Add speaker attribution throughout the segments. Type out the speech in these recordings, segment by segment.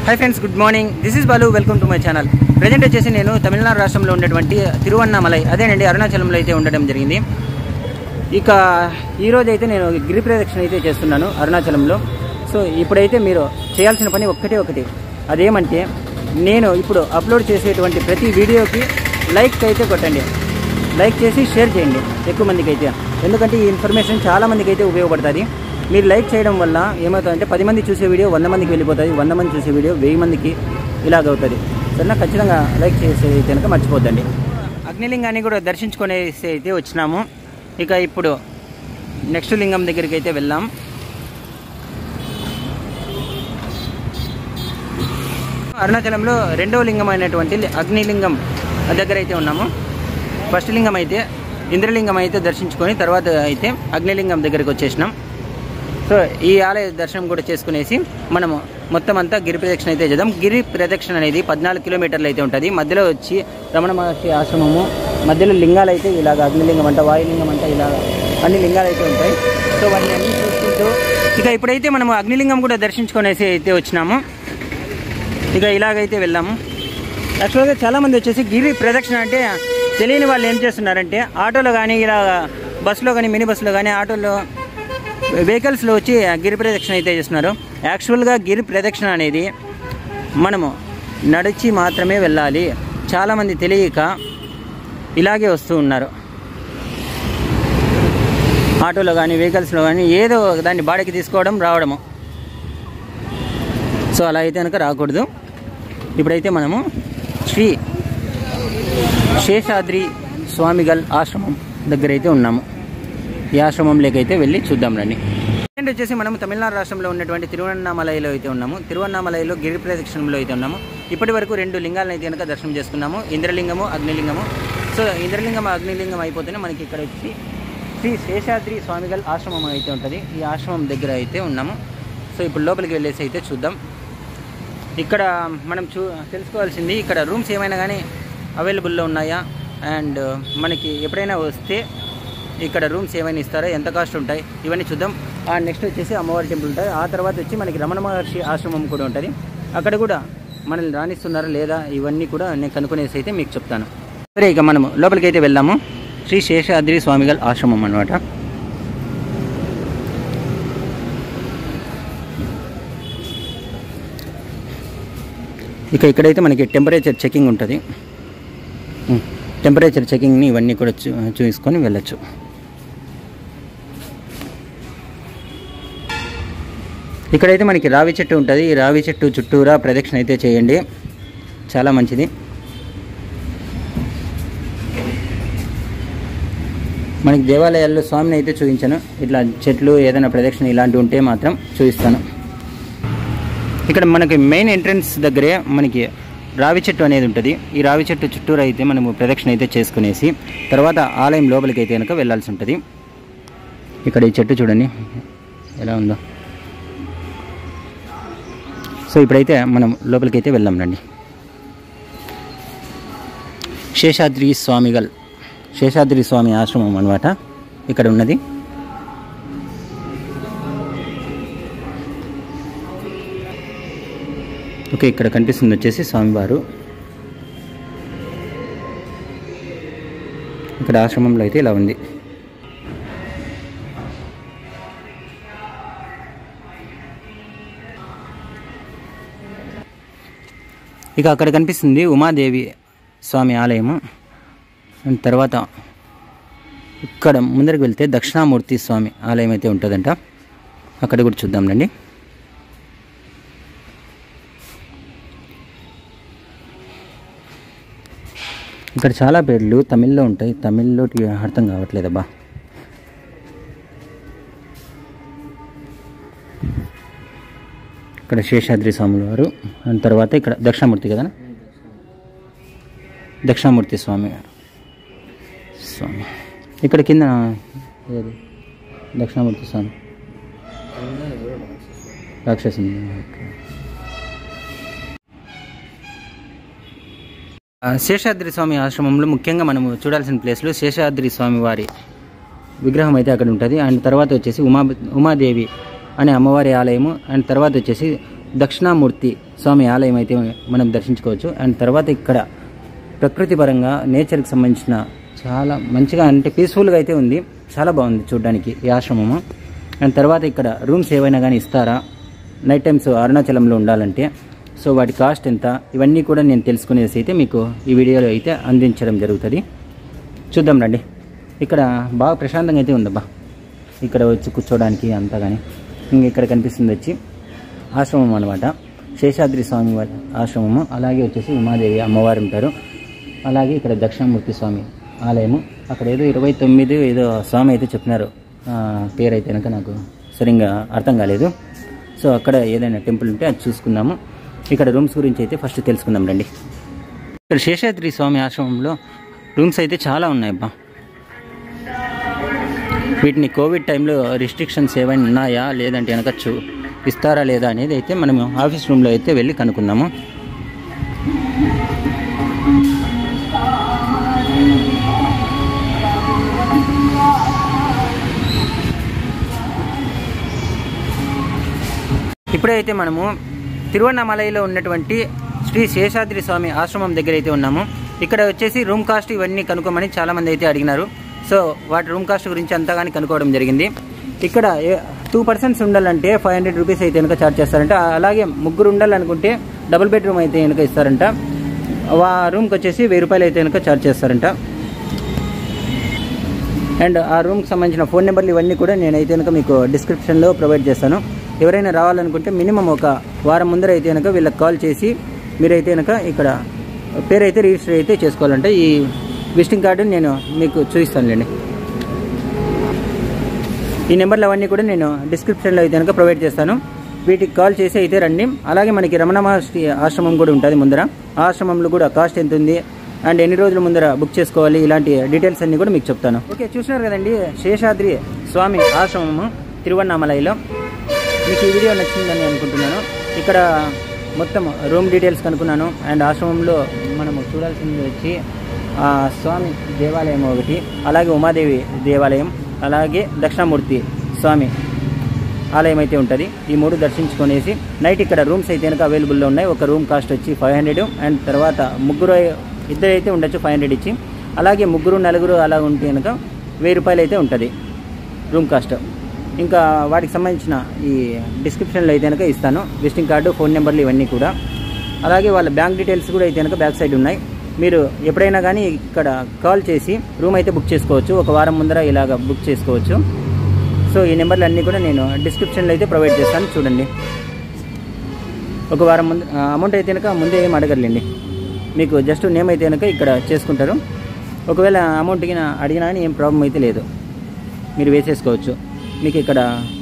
Speaker 1: hi friends good morning this is Balu welcome to my channel present వచ్చేసి నేను తమిళనాడు రాష్ట్రంలో ఉన్నటువంటి తిరువన్నామలై అదేనండి అరుణాచలంలో అయితే ఉండడం జరిగింది ఇక ఈరోజు అయితే నేను గిరి ప్రదక్షిణ అయితే చేస్తున్నాను అరుణాచలంలో సో ఇప్పుడైతే మీరు చేయాల్సిన పని ఒక్కటే ఒకటి అదేమంటే నేను ఇప్పుడు అప్లోడ్ చేసేటువంటి ప్రతి వీడియోకి లైక్ అయితే కొట్టండి లైక్ చేసి షేర్ చేయండి ఎక్కువ మందికి అయితే ఎందుకంటే ఈ ఇన్ఫర్మేషన్ చాలా మందికి అయితే ఉపయోగపడుతుంది మీరు లైక్ చేయడం వల్ల ఏమవుతుందంటే పది మంది చూసే వీడియో వంద మందికి వెళ్ళిపోతుంది వంద మంది చూసే వీడియో వెయ్యి మందికి ఇలాగవుతుంది సరేనా ఖచ్చితంగా లైక్ చేసే కనుక మర్చిపోద్దండి అగ్నిలింగాన్ని కూడా దర్శించుకునేసి అయితే వచ్చినాము ఇక ఇప్పుడు నెక్స్ట్ లింగం దగ్గరికి అయితే వెళ్ళాం అరుణాచలంలో రెండవ లింగం అయినటువంటి అగ్నిలింగం దగ్గర అయితే ఉన్నాము ఫస్ట్ లింగం అయితే ఇంద్రలింగం అయితే దర్శించుకొని తర్వాత అయితే అగ్నిలింగం దగ్గరికి వచ్చేసినాం సో ఈ ఆలయ దర్శనం కూడా చేసుకునేసి మనము మొత్తం అంతా గిరి ప్రదక్షిణ అయితే చేద్దాం గిరి ప్రదక్షిణ అనేది పద్నాలుగు కిలోమీటర్లు అయితే ఉంటుంది మధ్యలో వచ్చి రమణ మహర్షి ఆశ్రమము మధ్యలో లింగాలు అయితే ఇలాగ అగ్నిలింగం అంట వాయులింగం అంట ఇలా అన్ని లింగాలు అయితే ఉంటాయి సో వాటిని అన్ని చూసుకుంటూ ఇక ఇప్పుడైతే మనము అగ్నిలింగం కూడా దర్శించుకొనేసి అయితే వచ్చినాము ఇక ఇలాగైతే వెళ్ళాము యాక్చువల్గా చాలామంది వచ్చేసి గిరి ప్రదక్షిణ అంటే తెలియని వాళ్ళు ఏం చేస్తున్నారంటే ఆటోలో కానీ ఇలా బస్సులో కానీ మినీ బస్సులో కానీ ఆటోలో వెహికల్స్లో వచ్చి గిరి ప్రదక్షిణ అయితే చేస్తున్నారు యాక్చువల్గా గిరి ప్రదక్షిణ అనేది మనము నడిచి మాత్రమే వెళ్ళాలి చాలామంది తెలియక ఇలాగే వస్తూ ఉన్నారు ఆటోలో కానీ వెహికల్స్లో కానీ ఏదో ఒక దాన్ని బాడీకి తీసుకోవడం రావడము సో అలా అయితే కనుక రాకూడదు ఇప్పుడైతే మనము శ్రీ శేషాద్రి స్వామిగల్ ఆశ్రమం దగ్గర అయితే ఉన్నాము ఈ ఆశ్రమంలోకి అయితే వెళ్ళి చూద్దాం రండి అండ్ వచ్చేసి మనం తమిళనాడు రాష్ట్రంలో ఉన్నటువంటి తిరువన్నామలైలో అయితే ఉన్నాము తిరువన్నామలైలో గిరి ప్రదక్షిణంలో అయితే ఉన్నాము ఇప్పటి వరకు రెండు లింగాలను అయితే కనుక దర్శనం చేసుకున్నాము ఇంద్రలింగము అగ్నిలింగము సో ఇంద్రలింగం అగ్నిలింగం అయిపోతేనే మనకి ఇక్కడ వచ్చి శ్రీ శేషాద్రి స్వామిగల్ ఆశ్రమం అయితే ఉంటుంది ఈ ఆశ్రమం దగ్గర అయితే ఉన్నాము సో ఇప్పుడు లోపలికి వెళ్ళేసి అయితే చూద్దాం ఇక్కడ మనం చూ తెలుసుకోవాల్సింది ఇక్కడ రూమ్స్ ఏమైనా కానీ అవైలబుల్లో ఉన్నాయా అండ్ మనకి ఎప్పుడైనా వస్తే ఇక్కడ రూమ్స్ ఏమైనా ఇస్తారా ఎంత కాస్ట్ ఉంటాయి ఇవన్నీ చూద్దాం ఆ నెక్స్ట్ వచ్చేసి అమ్మవారి టెంపుల్ ఉంటుంది ఆ తర్వాత వచ్చి మనకి రమణ మహర్షి ఆశ్రమం కూడా ఉంటుంది అక్కడ కూడా మనల్ని రాణిస్తున్నారా లేదా ఇవన్నీ కూడా నేను కనుక్కునేసి అయితే మీకు చెప్తాను సరే ఇక మనము లోపలికి అయితే వెళ్దాము శ్రీ శేషాద్రి స్వామిగల్ ఆశ్రమం అనమాట ఇక ఇక్కడైతే మనకి టెంపరేచర్ చెకింగ్ ఉంటుంది టెంపరేచర్ చెకింగ్ని ఇవన్నీ కూడా చూ చూసుకొని వెళ్ళచ్చు ఇక్కడైతే మనకి రావి చెట్టు ఉంటుంది ఈ రావి చెట్టు చుట్టూరా ప్రదక్షిణ అయితే చేయండి చాలా మంచిది మనకి దేవాలయాల్లో స్వామిని అయితే చూపించాను ఇట్లా చెట్లు ఏదైనా ప్రదక్షిణ ఇలాంటివి ఉంటే మాత్రం చూపిస్తాను ఇక్కడ మనకి మెయిన్ ఎంట్రన్స్ దగ్గరే మనకి రావి చెట్టు అనేది ఉంటుంది ఈ రావి చెట్టు చుట్టూరు అయితే మనము ప్రదక్షిణ అయితే చేసుకునేసి తర్వాత ఆలయం లోపలికి అయితే కనుక వెళ్ళాల్సి ఉంటుంది ఇక్కడ ఈ చెట్టు చూడండి ఎలా ఉందో సో ఇప్పుడైతే మనం లోపలికి అయితే వెళ్దాం రండి శేషాద్రి స్వామిగల్ శేషాద్రి స్వామి ఆశ్రమం అనమాట ఇక్కడ ఉన్నది ఓకే ఇక్కడ కనిపిస్తుంది వచ్చేసి స్వామివారు ఇక్కడ ఆశ్రమంలో అయితే ఇలా ఉంది ఇక అక్కడ కనిపిస్తుంది ఉమాదేవి స్వామి ఆలయము అండ్ తర్వాత ఇక్కడ ముందరికి వెళ్తే దక్షిణామూర్తి స్వామి ఆలయం అయితే ఉంటుందంట అక్కడ కూడా చూద్దాం రండి ఇక్కడ చాలా పేర్లు తమిళ్లో ఉంటాయి తమిళ్లో అర్థం కావట్లేదబ్బా ఇక్కడ శేషాద్రి స్వాముల వారు అండ్ తర్వాత ఇక్కడ దక్షిణామూర్తి కదా దక్షిణామూర్తి స్వామి గారు స్వామి ఇక్కడ కింద ఏది దక్షిణామూర్తి స్వామి రాక్షసుని ఓకే ఆ, శేషాద్రి స్వామి ఆశ్రమంలో ముఖ్యంగా మనము చూడాల్సిన ప్లేస్లో శేషాద్రి స్వామి వారి విగ్రహం అయితే అక్కడ ఉంటుంది అండ్ తర్వాత వచ్చేసి ఉమా ఉమాదేవి అనే అమ్మవారి ఆలయము అండ్ తర్వాత వచ్చేసి దక్షిణామూర్తి స్వామి ఆలయం అయితే మనం దర్శించుకోవచ్చు అండ్ తర్వాత ఇక్కడ ప్రకృతి పరంగా నేచర్కి సంబంధించిన చాలా మంచిగా అంటే పీస్ఫుల్గా అయితే ఉంది చాలా బాగుంది చూడడానికి ఈ ఆశ్రమము అండ్ తర్వాత ఇక్కడ రూమ్స్ ఏవైనా కానీ ఇస్తారా నైట్ టైమ్స్ అరుణాచలంలో ఉండాలంటే సో వాటి కాస్ట్ ఎంత ఇవన్నీ కూడా నేను తెలుసుకునేసి అయితే మీకు ఈ వీడియోలో అయితే అందించడం జరుగుతుంది చూద్దాం రండి ఇక్కడ బాగా ప్రశాంతంగా అయితే ఉందబ్బా ఇక్కడ వచ్చి కూర్చోడానికి అంతా కానీ ఇంక ఇక్కడ కనిపిస్తుంది వచ్చి ఆశ్రమం అనమాట శేషాద్రి స్వామి వారి ఆశ్రమము అలాగే వచ్చేసి ఉమాదేవి అమ్మవారు ఉంటారు అలాగే ఇక్కడ దక్షిణామూర్తి స్వామి ఆలయము అక్కడ ఏదో ఇరవై తొమ్మిది ఏదో స్వామి అయితే చెప్పినారు ఆ, పేరు అయితే కనుక నాకు సరిగ్గా అర్థం కాలేదు సో అక్కడ ఏదైనా టెంపుల్ ఉంటే అది చూసుకుందాము ఇక్కడ రూమ్స్ గురించి అయితే ఫస్ట్ తెలుసుకుందాం రండి ఇక్కడ శేషాద్రి స్వామి ఆశ్రమంలో రూమ్స్ అయితే చాలా ఉన్నాయబ్బా వీటిని కోవిడ్ టైంలో రిస్ట్రిక్షన్స్ ఏమైనా ఉన్నాయా లేదంటే కనుక చూ ఇస్తారా లేదా అనేది అయితే మనం ఆఫీస్ రూమ్లో అయితే వెళ్ళి కనుక్కుందాము ఇప్పుడైతే మనము తిరువண்ணామలైలో ఉన్నటువంటి శ్రీ శేషాద్రి స్వామి ఆశ్రమం దగ్గర అయితే ఉన్నాము ఇక్కడ వచ్చేసి రూమ్ కాస్ట్ ఇవన్నీ కనుక్కోమని చాలామంది అయితే అడిగినారు సో వాటి రూమ్ కాస్ట్ గురించి అంతా కానీ కనుక్కోవడం జరిగింది ఇక్కడ టూ పర్సన్స్ ఉండాలంటే ఫైవ్ హండ్రెడ్ రూపీస్ అయితే కనుక ఛార్జ్ చేస్తారంట అలాగే ముగ్గురు ఉండాలనుకుంటే డబుల్ బెడ్రూమ్ అయితే కనుక ఇస్తారంట ఆ రూమ్కి వచ్చేసి వెయ్యి రూపాయలు అయితే కనుక ఛార్జ్ చేస్తారంట అండ్ ఆ రూమ్కి సంబంధించిన ఫోన్ నెంబర్లు ఇవన్నీ కూడా నేనైతే కనుక మీకు డిస్క్రిప్షన్లో ప్రొవైడ్ చేస్తాను ఎవరైనా రావాలనుకుంటే మినిమం ఒక వారం ముందర అయితే కనుక వీళ్ళకి కాల్ చేసి మీరైతే కనుక ఇక్కడ పేరు అయితే రిజిస్టర్ అయితే చేసుకోవాలంటే ఈ విజిటింగ్ కార్డు నేను మీకు చూపిస్తానులేండి ఈ నెంబర్లు అవన్నీ కూడా నేను డిస్క్రిప్షన్లో అయితే కనుక ప్రొవైడ్ చేస్తాను వీటికి కాల్ చేసి అయితే రండి అలాగే మనకి రమణ మహర్షి ఆశ్రమం కూడా ఉంటుంది ముందర ఆ ఆశ్రమంలో కూడా కాస్ట్ ఎంత ఉంది అండ్ ఎన్ని రోజుల ముందర బుక్ చేసుకోవాలి ఇలాంటి డీటెయిల్స్ అన్ని కూడా మీకు చెప్తాను ఓకే చూసినారు కదండి శేషాద్రి స్వామి ఆశ్రమము తిరువన్నామలైలో మీకు ఈ వీడియో నచ్చిందని అనుకుంటున్నాను ఇక్కడ మొత్తం రూమ్ డీటెయిల్స్ కనుక్కున్నాను అండ్ ఆశ్రమంలో మనము చూడాల్సింది వచ్చి ఆ స్వామి దేవాలయం ఒకటి అలాగే ఉమాదేవి దేవాలయం అలాగే దక్షిణామూర్తి స్వామి ఆలయం అయితే ఉంటుంది ఈ మూడు దర్శించుకొనేసి నైట్ ఇక్కడ రూమ్స్ అయితే కనుక అవైలబుల్లో ఉన్నాయి ఒక రూమ్ కాస్ట్ వచ్చి ఫైవ్ హండ్రెడ్ అండ్ తర్వాత ముగ్గురు ఇద్దరు అయితే ఉండొచ్చు ఫైవ్ హండ్రెడ్ ఇచ్చి అలాగే ముగ్గురు నలుగురు అలా ఉంటే కనుక వెయ్యి రూపాయలు అయితే ఉంటుంది రూమ్ కాస్ట్ ఇంకా వాటికి సంబంధించిన ఈ డిస్క్రిప్షన్లో అయితే కనుక ఇస్తాను విజిటింగ్ కార్డు ఫోన్ నెంబర్లు ఇవన్నీ కూడా అలాగే వాళ్ళ బ్యాంక్ డీటెయిల్స్ కూడా అయితే కనుక బ్యాక్ సైడ్ ఉన్నాయి మీరు ఎప్పుడైనా కానీ ఇక్కడ కాల్ చేసి రూమ్ అయితే బుక్ చేసుకోవచ్చు ఒక వారం ముందర ఇలాగ బుక్ చేసుకోవచ్చు సో ఈ నెంబర్లు అన్నీ కూడా నేను డిస్క్రిప్షన్లో అయితే ప్రొవైడ్ చేస్తాను చూడండి ఒక వారం ముందు అమౌంట్ అయితే కనుక ముందే ఏం అడగర్లేండి మీకు జస్ట్ నేమ్ అయితే కనుక ఇక్కడ చేసుకుంటారు ఒకవేళ అమౌంట్ కింద అడిగినా కానీ ఏం ప్రాబ్లం అయితే లేదు మీరు వేసేసుకోవచ్చు మీకు ఇక్కడ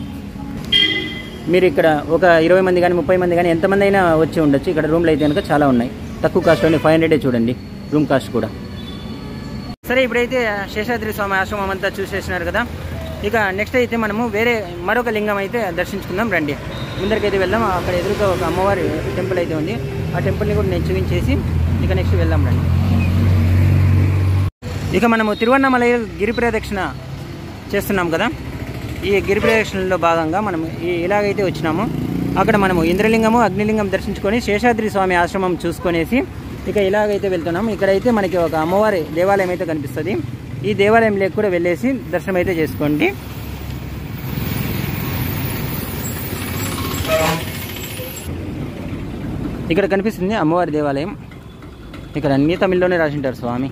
Speaker 1: మీరు ఇక్కడ ఒక ఇరవై మంది కానీ ముప్పై మంది కానీ ఎంతమంది అయినా వచ్చి ఉండొచ్చు ఇక్కడ రూమ్లు అయితే కనుక చాలా ఉన్నాయి తక్కువ కాస్ట్లోనే ఫైవ్ హండ్రెడే చూడండి రూమ్ కాస్ట్ కూడా సరే ఇప్పుడైతే శేషాద్రి స్వామి ఆశ్రమం అంతా చూసేసినారు కదా ఇక నెక్స్ట్ అయితే మనము వేరే మరొక లింగం అయితే దర్శించుకుందాం రండి ముందరికైతే వెళ్దాం అక్కడ ఎదురుగా ఒక అమ్మవారి టెంపుల్ అయితే ఉంది ఆ టెంపుల్ని కూడా నేను చూపించేసి ఇక నెక్స్ట్ వెళ్దాం రండి ఇక మనము తిరువண்ணామలై గిరి ప్రదక్షిణ చేస్తున్నాం కదా ఈ గిరి ప్రదక్షిణలో భాగంగా మనం ఈ ఇలాగైతే వచ్చినాము అక్కడ మనము ఇంద్రలింగము అగ్నిలింగం దర్శించుకొని శేషాద్రి స్వామి ఆశ్రమం చూసుకొనేసి ఇక ఇలాగైతే వెళ్తున్నాము ఇక్కడైతే మనకి ఒక అమ్మవారి దేవాలయం అయితే కనిపిస్తుంది ఈ దేవాలయం లేక కూడా వెళ్ళేసి దర్శనం అయితే చేసుకోండి ఇక్కడ కనిపిస్తుంది అమ్మవారి దేవాలయం ఇక్కడ అన్ని తమిళ్లోనే రాసింటారు స్వామి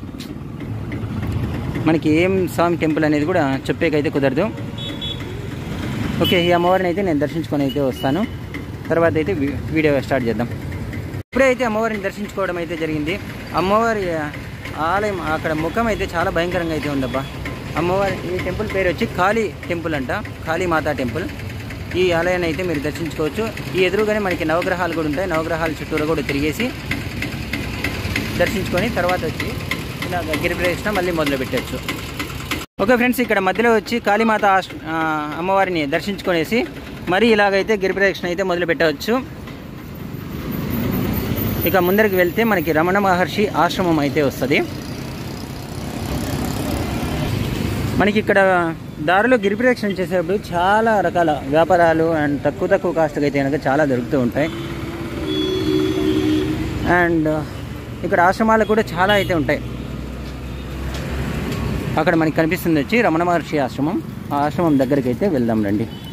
Speaker 1: మనకి ఏం స్వామి టెంపుల్ అనేది కూడా చెప్పేకైతే కుదరదు ఓకే ఈ అమ్మవారిని అయితే నేను దర్శించుకొని అయితే వస్తాను తర్వాత అయితే వీ- వీడియో స్టార్ట్ చేద్దాం ఇప్పుడే అయితే అమ్మవారిని దర్శించుకోవడం అయితే జరిగింది అమ్మవారి ఆలయం అక్కడ ముఖం అయితే చాలా భయంకరంగా అయితే ఉందబ్బా అమ్మవారి ఈ టెంపుల్ పేరు వచ్చి కాళీ టెంపుల్ అంట కాళీ మాతా టెంపుల్ ఈ ఆలయాన్ని అయితే మీరు దర్శించుకోవచ్చు ఈ ఎదురుగానే మనకి నవగ్రహాలు కూడా ఉంటాయి నవగ్రహాల చుట్టూరు కూడా తిరిగేసి దర్శించుకొని తర్వాత వచ్చి ఇలా గిరి ప్రదక్షిణ మళ్ళీ మొదలు పెట్టచ్చు ఓకే ఫ్రెండ్స్ ఇక్కడ మధ్యలో వచ్చి కాళీమాత ఆశ్- ఆ, అమ్మవారిని దర్శించుకొనేసి మరి ఇలాగైతే గిరి ప్రదక్షిణ అయితే మొదలు పెట్టవచ్చు ఇక ముందరికి వెళ్తే మనకి రమణ మహర్షి ఆశ్రమం అయితే వస్తుంది మనకి ఇక్కడ దారిలో గిరిప్రదక్షిణ చేసేటప్పుడు చాలా రకాల వ్యాపారాలు అండ్ తక్కువ తక్కువ కాస్ట్కి అయితే కనుక చాలా దొరుకుతూ ఉంటాయి అండ్ ఇక్కడ ఆశ్రమాలు కూడా చాలా అయితే ఉంటాయి అక్కడ మనకి కనిపిస్తుంది వచ్చి రమణ మహర్షి ఆశ్రమం ఆ ఆశ్రమం దగ్గరికి అయితే వెళ్దాం రండి